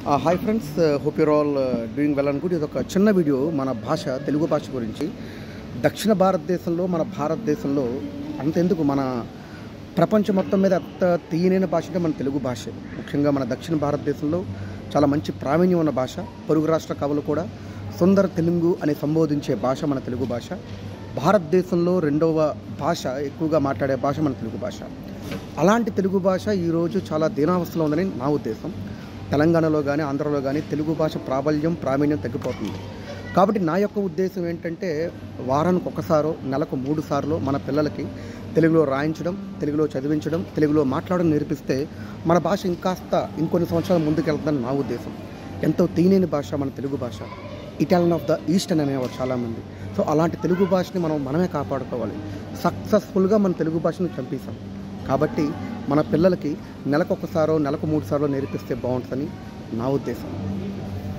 hi friends hope you're all doing well అనుకుంటే ఇది ఒక చిన్న వీడియో మన భాష తెలుగు భాష గురించి దక్షిణ భారతదేశంలో మన భారతదేశంలో అంతెందుకు మన ప్రపంచం మొత్తం మీద అంత తీయనైన భాష అంటే మన తెలుగు భాష ముఖ్యంగా మన దక్షిణ భారతదేశంలో చాలా మంచి ప్రావీణ్యం ఉన్న భాష పొరుగు రాష్ట్ర కవులు కూడా సుందర తెలుగు అని సంబోధించే భాష మన తెలుగు భాష భారతదేశంలో రెండవ భాష ఎక్కువగా మాట్లాడే భాష మన తెలుగు భాష అలాంటి తెలుగు భాష ఈరోజు చాలా దీనావస్థలో ఉందని నా ఉద్దేశం తెలంగాణలో కానీ ఆంధ్రలో కానీ తెలుగు భాష ప్రాబల్యం ప్రావీణ్యం తగ్గిపోతుంది కాబట్టి నా యొక్క ఉద్దేశం ఏంటంటే వారానికి ఒకసారో నెలకు మూడు సార్లు మన పిల్లలకి తెలుగులో రాయించడం తెలుగులో చదివించడం తెలుగులో మాట్లాడడం నేర్పిస్తే మన భాష ఇంకాస్త ఇంకొన్ని సంవత్సరాల ముందుకెళ్తుందని నా ఉద్దేశం ఎంతో తీయని భాష మన తెలుగు భాష ఇటాలియన్ ఆఫ్ ద ఈస్ట్ అని అనేవారు చాలామంది సో అలాంటి తెలుగు భాషని మనం మనమే కాపాడుకోవాలి సక్సెస్ఫుల్గా మన తెలుగు భాషను చంపేశాం కాబట్టి మన పిల్లలకి నెలకు ఒకసారో నెలకు మూడు సార్లు నేర్పిస్తే బాగుంటుందని నా ఉద్దేశం